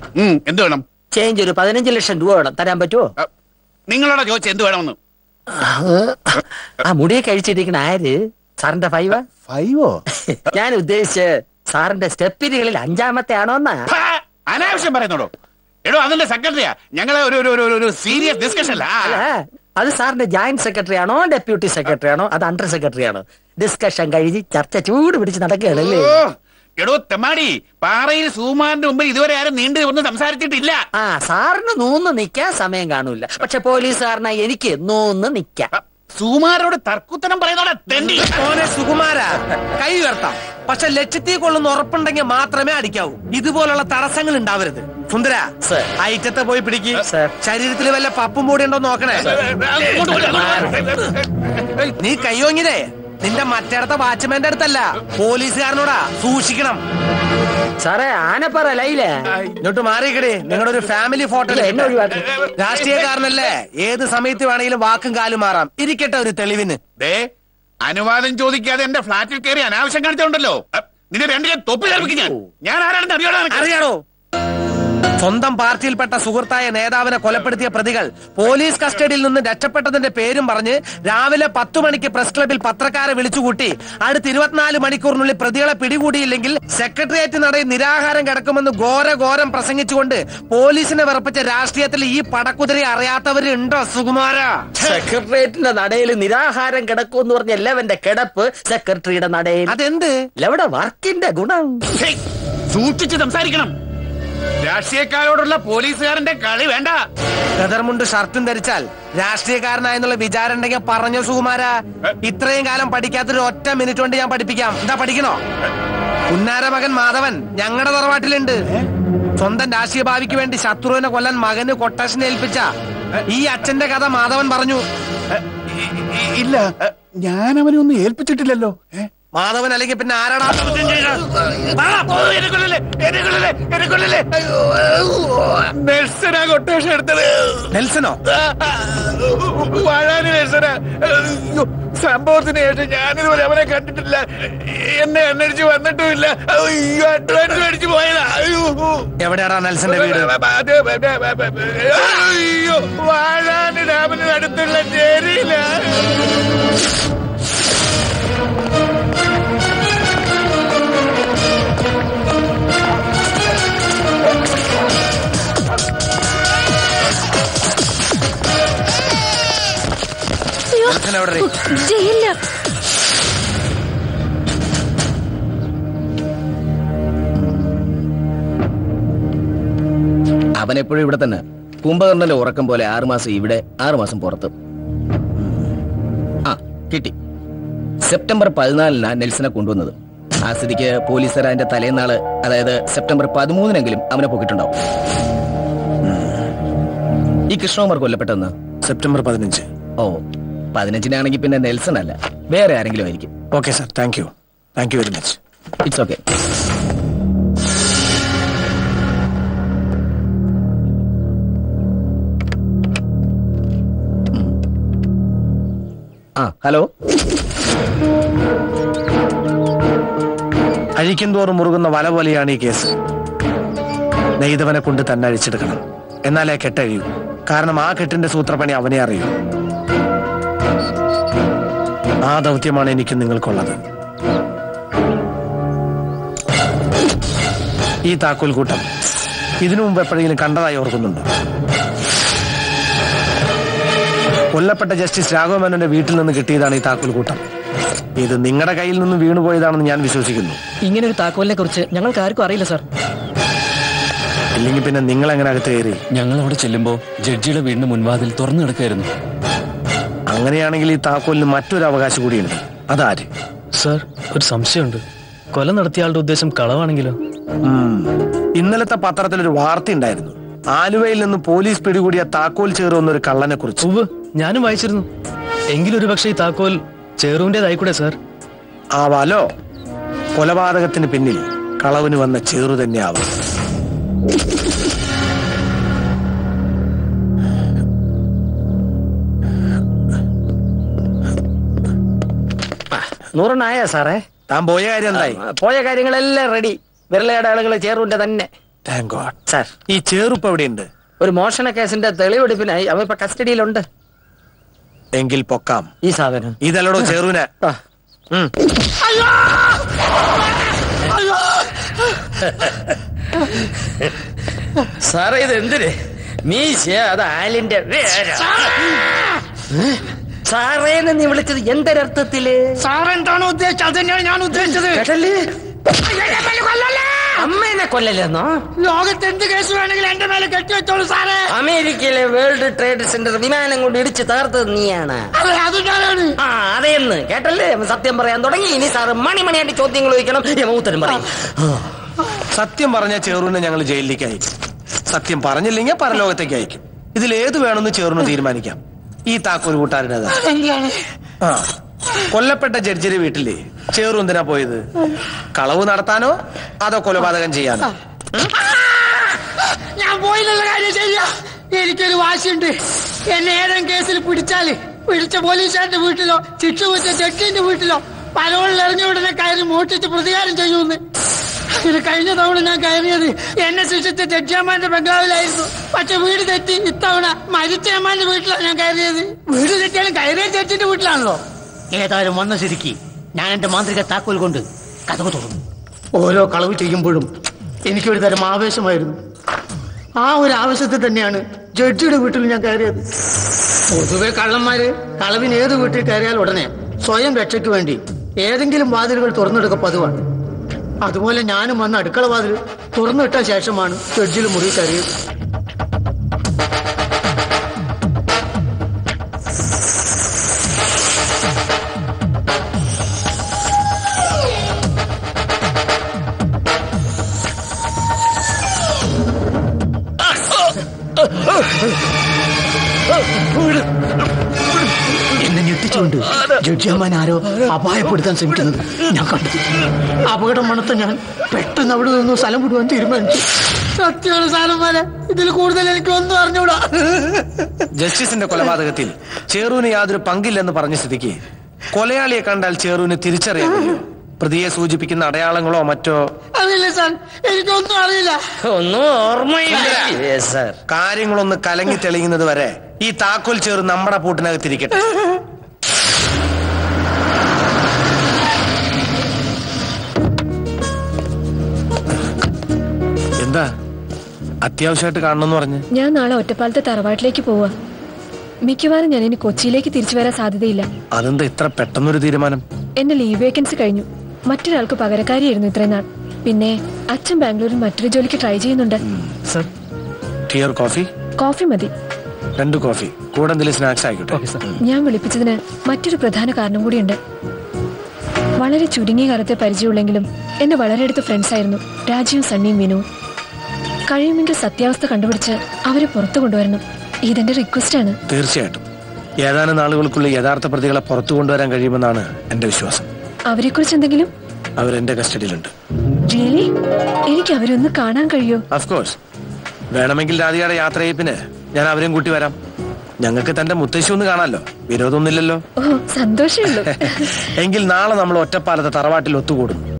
ഉം, എന്ത് വേണം ചേഞ്ച് ഒരു പതിനഞ്ച് ലക്ഷം രൂപ വേണം തരാൻ പറ്റുമോ അ, നിങ്ങളോടാ ചോദിച്ച എന്ത് വേണമെന്ന് ആ മുടിയൊക്കെ അഴിച്ചിരിക്കണ ആര് സാറിന്റെ ഫൈവ് ഫൈവോ ഞാൻ ഉദ്ദേശിച്ച് സാറിന്റെ സ്റ്റെപ്പിനുകളിൽ അഞ്ചാമത്തെ ആണോന്നാ ഫാ, അനാവശ്യം പറയുന്നോടോ എടോ അതിന്റെ സെക്രട്ടറിയാ ഞങ്ങളെ ഒരു ഒരു- ഒരു ഒരു സീരിയസ് ഡിസ്കഷൻ അല്ല അത് സാറിന്റെ ജോയിന്റ് സെക്രട്ടറി ആണോ ഡെപ്യൂട്ടി സെക്രട്ടറി ആണോ അത് അണ്ടർ സെക്രട്ടറി ആണോ ഡിസ്കഷൻ കഴിഞ്ഞ് ചർച്ച ചൂട് പിടിച്ച് നടക്കുകയാണല്ലേ എടോ തെമ്മാടി പാറയിൽ സുകുമാറിന്റെ മുമ്പിൽ ഇതുവരെ ആരും നീണ്ടു ഒന്നും സംസാരിച്ചിട്ടില്ല ആ സാറിന് നൂന്ന് നിക്കാൻ സമയം കാണൂല പക്ഷെ പോലീസുകാരനാ എനിക്ക് നൂന്ന് നിക്കാം അ, സുകുമാരോട് തർക്കുത്തരം പറയുന്നോടെ തെണ്ടി മോനെ സുകുമാര കൈ ഉയർത്താം പക്ഷെ ലക്ഷ്യത്തിൽ കൊള്ളുന്ന ഉറപ്പുണ്ടെങ്കിൽ മാത്രമേ അടിക്കാവൂ ഇതുപോലുള്ള തടസ്സങ്ങൾ ഉണ്ടാവരുത് സുന്ദര സർ. ഐറ്റത്തെ പോയി പിടിക്ക് സർ. ശരീരത്തിൽ വല്ല പപ്പും പൊടി ഉണ്ടോ നോക്കണേ അങ്ങോട്ട് വിട്, അങ്ങോട്ട് വിട്. നീ കൈയോങ്ങിതേ നിന്റെ മറ്റേടത്തെ വാച്ച്മാന്റെ അടുത്തല്ല പോലീസുകാരനോടാ സൂക്ഷിക്കണം സാറേ ആനപ്പറ ലൈലേ ഇങ്ങോട്ട് മാറിയിക്കടേ നിങ്ങളുടെ ഒരു ഫാമിലി ഫോട്ടോ ഇല്ല, എന്നെ ഒഴിവാക്ക്. രാഷ്ട്രീയക്കാരനല്ലേ ഏത് സമയത്ത് വേണമെങ്കിലും വാക്കും കാലും മാറാം ഇരിക്കട്ടെ ഒരു തെളിവിന് ദേ അനുവാദം ചോദിക്കാതെ എന്റെ ഫ്ലാറ്റിൽ കയറി അനാവശ്യം കാണിച്ചോണ്ടല്ലോ അ, നിന്നെ രണ്ടിനെ തൊപ്പി ധരിപ്പിക്കും ഞാൻ ഞാൻ ആരാണെന്ന് അറിയാടാ നിനക്ക്? അറിയാണോ സ്വന്തം പാർട്ടിയിൽപ്പെട്ട സുഹൃത്തായ നേതാവിനെ കൊലപ്പെടുത്തിയ പ്രതികൾ പോലീസ് കസ്റ്റഡിയിൽ നിന്ന് രക്ഷപ്പെട്ടതിന്റെ പേരും പറഞ്ഞ് രാവിലെ പത്തു മണിക്ക് പ്രസ് ക്ലബിൽ പത്രക്കാരെ വിളിച്ചുകൂട്ടി അടുത്ത ഇരുപത്തിനാല് മണിക്കൂറിനുള്ളിൽ പ്രതികളെ പിടികൂടിയില്ലെങ്കിൽ സെക്രട്ടേറിയറ്റ് നടയിൽ നിരാഹാരം കിടക്കുമെന്ന് ഘോര ഘോരം പ്രസംഗിച്ചുകൊണ്ട് പോലീസിനെ വിറപ്പിച്ച രാഷ്ട്രീയത്തിൽ ഈ പടക്കുതിരെ അറിയാത്തവരുണ്ടോ സുകുമാര സെക്രട്ടേറിയറ്റിന്റെ നടയിൽ നിരാഹാരം കിടക്കും എന്ന് പറഞ്ഞ എല്ലാവന്റെ കിടപ്പ് സെക്രട്ടറിയുടെ നടയിൽ അതെന്ത് ഇവിടെ വർക്കിന്റെ ഗുണം ഹേയ്, സൂക്ഷിച്ച് സംസാരിക്കണം രാഷ്ട്രീയക്കാരോടുള്ള പോലീസുകാരന്റെ കളി വേണ്ട ഗദർമുണ്ട് ഷർട്ടും ധരിച്ചാൽ രാഷ്ട്രീയക്കാരനായെന്നുള്ള വിചാരം ഉണ്ടെങ്കിൽ പറഞ്ഞോ സുകുമാര ഇത്രയും കാലം പഠിക്കാത്തൊരു ഒറ്റ മിനിറ്റ് കൊണ്ട് ഞാൻ പഠിപ്പിക്കാം എന്താ പഠിക്കണോ ഉന്നാര മകൻ മാധവൻ ഞങ്ങളുടെ തറവാട്ടിലുണ്ട് സ്വന്തം രാഷ്ട്രീയ ഭാവിക്ക് വേണ്ടി ശത്രുവിനെ കൊല്ലാൻ മകന് കൊട്ടേഷൻ ഏൽപ്പിച്ച ഈ അച്ഛന്റെ കഥ മാധവൻ പറഞ്ഞു ഇ- ഇ- ഇല്ല എ, ഞാൻ അവനെ ഒന്നും ഏൽപ്പിച്ചിട്ടില്ലല്ലോ ഏ? മാധവൻ അല്ലെങ്കിൽ പിന്നെ ആരാടാ കുറ്റം ചെയ്തത്? പറ. ഓ, എന്നെ കൊല്ലല്ലേ, എന്നെ കൊല്ലല്ലേ, എന്നെ കൊല്ലല്ലേ. അയ്യോ, നെൽസനാ കൊട്ടേഷൻ എടുത്തത് നെൽസനോ വാഴാനി നെൽസനാ അയ്യോ, സംഭവത്തിന് ശേഷം ഞാനിതുപോലെ അവനെ കണ്ടിട്ടില്ല എന്നെ അന്വേഷിച്ച് വന്നിട്ടുമില്ല അയ്യോ അഡ്വാൻസ് മേടിച്ചു പോയതാ അയ്യോ എവിടെയാടാ നെൽസന്റെ വീട് അയ്യോ വാഴാനി ഡാമിന് അടുത്തുള്ള ചേരിയില്ല നെൽസൻ എവിടെ ചെയ്യില്ല അവൻ എപ്പോഴും ഇവിടെ തന്നെ കുംഭകർണന്റെ ഉറക്കം പോലെ ആറുമാസം ഇവിടെ ആറുമാസം പുറത്ത് ആ കിട്ടി സെപ്റ്റംബർ പതിനാലിനാ നെൽസനെ കൊണ്ടുവന്നത് ആ സ്ഥിതിക്ക് പോലീസുകാർ അതിന്റെ തലേന്നാള് അതായത് സെപ്റ്റംബർ പതിമൂന്നിനെങ്കിലും അവനെ പൊക്കിട്ടുണ്ടാവും ഈ കൃഷ്ണകുമാർ കൊല്ലപ്പെട്ടെന്ന് സെപ്റ്റംബർ പതിനഞ്ച് ഓ പതിനഞ്ചിനാണെങ്കിൽ പിന്നെ നെൽസൺ അല്ല വേറെ ആരെങ്കിലും ആയിരിക്കും okay sir thank you thank you very much it's okay ah hello അഴിക്കും തോറും മുറുകുന്ന വല പോലെയാണ് ഈ കേസ് നെയ്തവനെ കൊണ്ട് തന്നെ അഴിച്ചെടുക്കണം എന്നാലേ കെട്ടഴിയൂ കാരണം ആ കെട്ടിന്റെ സൂത്രപ്പണി അവനെ അറിയൂ ആ ദൗത്യമാണ് എനിക്ക് നിങ്ങൾക്കുള്ളത് ഈ താക്കോൽ കൂട്ടം ഇതിനു മുമ്പ് എപ്പോഴെങ്കിലും കണ്ടതായി ഓർക്കുന്നുണ്ടോ കൊല്ലപ്പെട്ട ജസ്റ്റിസ് രാഘവമേനോന്റെ വീട്ടിൽ നിന്ന് കിട്ടിയതാണ് ഈ താക്കോൽ കൂട്ടം ഇത് നിങ്ങളുടെ കയ്യിൽ നിന്ന് വീണുപോയതാണെന്ന് ഞാൻ വിശ്വസിക്കുന്നു ഇങ്ങനെ ഒരു താക്കോലിനെ കുറിച്ച് ഞങ്ങൾക്ക് ആർക്കും അറിയില്ല സാർ ഇല്ലെങ്കിൽ പിന്നെ നിങ്ങൾ എങ്ങനെ അകത്ത് കയറി ഞങ്ങൾ അവിടെ ചെല്ലുമ്പോ ജഡ്ജിയുടെ വീടിന്റെ മുൻവാതിൽ തുറന്നു കിടക്കായിരുന്നു അങ്ങനെയാണെങ്കിൽ ഈ താക്കോലിന് മറ്റൊരു അവകാശം കൂടിയുണ്ട് അതാര് സാർ ഒരു സംശയമുണ്ട് കൊല നടത്തിയ ആളുടെ ഉദ്ദേശം കളവാണെങ്കിലോ ഉം. ഇന്നലത്തെ പത്രത്തിൽ ഒരു വാർത്ത ഉണ്ടായിരുന്നു ആലുവയിൽ നിന്ന് പോലീസ് പിടികൂടിയ താക്കോൽ ചേറുന്ന ഒരു കള്ളനെ കുറിച്ച് ഉവ് ഞാനും വായിച്ചിരുന്നു എങ്കിലും ഒരു പക്ഷേ ഈ താക്കോൽ ചേറുവിൻ്റെതായിക്കൂടെ സാർ ആവാലോ കൊലപാതകത്തിന് പിന്നിൽ കളവിന് വന്ന ചേറു തന്നെയാവാം നൂറെണ്ണായ സാറേ താൻ പോയ കാര്യം എന്തായി പോയ കാര്യങ്ങളെല്ലാം റെഡി വിരലടയാളുകൾ ചേറുവിന്റെ തന്നെ താങ്ക് ഗോഡ് സാർ ഈ ചേറുപ്പ് എവിടെയുണ്ട് ഒരു മോഷണ കേസിന്റെ തെളിവെടുപ്പിനായി അവ ഇപ്പൊ കസ്റ്റഡിയിലുണ്ട് എങ്കിൽ പൊക്കാം ഈ സാധനം ഇതല്ലടോ ചെറുവിനെ ആ. സാറേ ഇത് എന്തിന് മീശ അത് ആലിന്റെ വേര. സാറേന്ന് നീ വിളിച്ചത് എന്തൊരർത്ഥത്തില് സാറെന്താണോ ഉദ്ദേശിച്ചത് അത് തന്നെയാണ് ഞാൻ ഉദ്ദേശിച്ചത് കേട്ടല്ലേ അമ്മേനെ കൊല്ലലെന്നോ ലോകത്ത് എന്ത് കേസ് വേണമെങ്കിലും എന്റെ മേലെ കെട്ടിവെച്ചോളൂ സാറേ അമേരിക്കയിലെ വേൾഡ് ട്രേഡ് സെന്റർ വിമാനം കൊണ്ട് ഇടിച്ച് തകർത്തത് നീയാണ് അതെ അത് ഞാനാണ് ആ അതേന്ന് കേട്ടല്ലേ സത്യം പറയാൻ തുടങ്ങി ഇനി സാറ് മണിമണിയായിട്ട് ചോദ്യങ്ങൾ ചോദിക്കണം യമ ഉത്തരം പറയും സത്യം പറഞ്ഞ ചെറുവിനെ ഞങ്ങൾ ജയിലിലേക്ക് അയക്കും സത്യം പറഞ്ഞില്ലെങ്കിൽ പരലോകത്തേക്ക് അയക്കും ഇതിൽ ഏത് വേണമെന്ന് ചെറുവിന് തീരുമാനിക്കാം ഈ താക്കോൽ കൂട്ടാരനേതാ ആ കൊല്ലപ്പെട്ട ജഡ്ജിയുടെ വീട്ടിലെ ചേറു എന്തിനാ പോയത് കളവ് നടത്താനോ അതോ കൊലപാതകം ചെയ്യാനോ ഞാൻ പോയില്ല കാര്യം ശരിയാ എനിക്കൊരു വാശിയുണ്ട് എന്നെ ഏതെങ്കിലും കേസിൽ പിടിച്ചാല് പിടിച്ച പോലീസുകാരന്റെ വീട്ടിലോ ശിക്ഷ വെച്ച ജഡ്ജിന്റെ വീട്ടിലോ പലവളിൽ എറിഞ്ഞ ഉടനെ കയറി മോഷ്ടിച്ച് പ്രതികാരം ചെയ്യുമെന്ന് ഇത് കഴിഞ്ഞ തവണ ഞാൻ കയറിയത് എന്നെ ശിക്ഷിച്ച ജഡ്ജിയമ്മാന്റെ ബംഗ്ലാവിലായിരുന്നു പക്ഷെ വീട് തെറ്റി ഇത്തവണ മരിച്ച അമ്മാന്റെ വീട്ടിലാണ് ഞാൻ കയറിയത് വീട് തെറ്റിയാലും കയറിയ ജഡ്ജിന്റെ വീട്ടിലാണല്ലോ ഏതായാലും വന്ന സ്ഥിതിക്ക് ഞാൻ എന്റെ മാന്ത്രിക താക്കോൽ കൊണ്ട് കഥ തുറന്നു ഓരോ കളവ് ചെയ്യുമ്പോഴും എനിക്കൊരു തരം ആവേശമായിരുന്നു ആ ഒരു ആവശ്യത്തിൽ തന്നെയാണ് ജഡ്ജിയുടെ വീട്ടിൽ ഞാൻ കയറിയത് പൊതുവെ കള്ളന്മാര് കളവിന് ഏത് വീട്ടിൽ കയറിയാൽ ഉടനെ സ്വയം രക്ഷയ്ക്ക് വേണ്ടി ഏതെങ്കിലും വാതിലുകൾ തുറന്നെടുക്ക പതിവാണ് അതുപോലെ ഞാനും വന്ന് അടുക്കള വാതിൽ തുറന്നിട്ട ശേഷമാണ് ജഡ്ജിൽ മുറി കയറിയത് എന്നെ ഞെട്ടിച്ചുകൊണ്ട് ജഡ്ജിയമ്മാൻ ആരോ അപായപ്പെടുത്താൻ ശ്രമിക്കുന്നത് ഞാൻ കണ്ടു അപകടം മണത്ത ഞാൻ പെട്ടെന്ന് അവിടെ നിന്ന് സ്ഥലം വിടുവാൻ തീരുമാനിച്ചു സത്യമാണ് സാറന്മാരെ ഇതിൽ കൂടുതൽ എനിക്ക് ഒന്നും അറിഞ്ഞൂടാ ജസ്റ്റിസിന്റെ കൊലപാതകത്തിൽ ചേറുവിന് യാതൊരു പങ്കില്ലെന്ന് പറഞ്ഞ സ്ഥിതിക്ക് കൊലയാളിയെ കണ്ടാൽ ചേറുവിന് തിരിച്ചറിയാൻ കഴിയും പ്രതിയെ സൂചിപ്പിക്കുന്ന അടയാളങ്ങളോ മറ്റോ അറിയില്ല സാർ എനിക്കൊന്നും അറിയില്ല ഒന്നും ഓർമ്മയില്ല Yes, sir. കാര്യങ്ങളൊന്ന് കലങ്ങി തെളിയുന്നത് വരെ ഈ താക്കോൽ ചേറ് നമ്മുടെ പൂട്ടിനകത്തിരിക്കട്ടെ എന്താ അത്യാവശ്യമായിട്ട് കാണണമെന്ന് പറഞ്ഞ് ഞാൻ നാളെ ഒറ്റപ്പാലത്തെ തറവാട്ടിലേക്ക് പോവാ മിക്കവാറും ഞാൻ ഇനി കൊച്ചിയിലേക്ക് തിരിച്ചു വരാൻ സാധ്യതയില്ല അതെന്താ ഇത്ര പെട്ടെന്നൊരു തീരുമാനം എന്റെ ലീവ് വേക്കൻസി കഴിഞ്ഞു മറ്റൊരാൾക്ക് പകരക്കാരിയായിരുന്നു ഇത്രയും നാൾ പിന്നെ അച്ഛൻ ബാംഗ്ലൂരിൽ മറ്റൊരു ജോലിക്ക് ട്രൈ ചെയ്യുന്നുണ്ട് സർ ടിയർ കോഫി കോഫി മതി രണ്ട് കോഫി കൂടെ എന്തെങ്കിലും സ്നാക്സ് ആയിക്കോട്ടെ ഞാൻ വിളിപ്പിച്ചതിന് മറ്റൊരു പ്രധാന കാരണം കൂടിയുണ്ട് വളരെ ചുരുങ്ങിയ കാലത്തെ പരിചയമുള്ളെങ്കിലും എന്റെ വളരെ അടുത്ത ഫ്രണ്ട്സ് ആയിരുന്നു രാജീവും സണ്ണിയും വിനുവും കഴിയുമെങ്കിൽ സത്യാവസ്ഥ കണ്ടുപിടിച്ച് അവരെ പുറത്തു കൊണ്ടുവരണം ഇതെന്റെ റിക്വസ്റ്റ് ആണ് തീർച്ചയായിട്ടും ഏതാനും നാളുകൾക്കുള്ളിൽ യഥാർത്ഥ പ്രതികളെ പുറത്തു കൊണ്ടുവരാൻ കഴിയുമെന്നാണ് എന്റെ വിശ്വാസം അവരെ കുറിച്ച് എന്തെങ്കിലും അവരെന്റെ കസ്റ്റഡിയിലുണ്ട് റിയലി എനിക്ക് അവരൊന്ന് കാണാൻ കഴിയോ കോഴ്സ് വേണമെങ്കിൽ രാധികയുടെ യാത്രയപ്പിന് ഞാൻ അവരെയും കൂട്ടി വരാം ഞങ്ങൾക്ക് തന്റെ മുത്തശ്ശി ഒന്ന് കാണാമല്ലോ വിരോധമൊന്നുമില്ലല്ലോ ഓ സന്തോഷമുള്ളൂ എങ്കിൽ നാളെ നമ്മൾ ഒറ്റപ്പാലത്തെ തറവാട്ടിൽ ഒത്തുകൂടും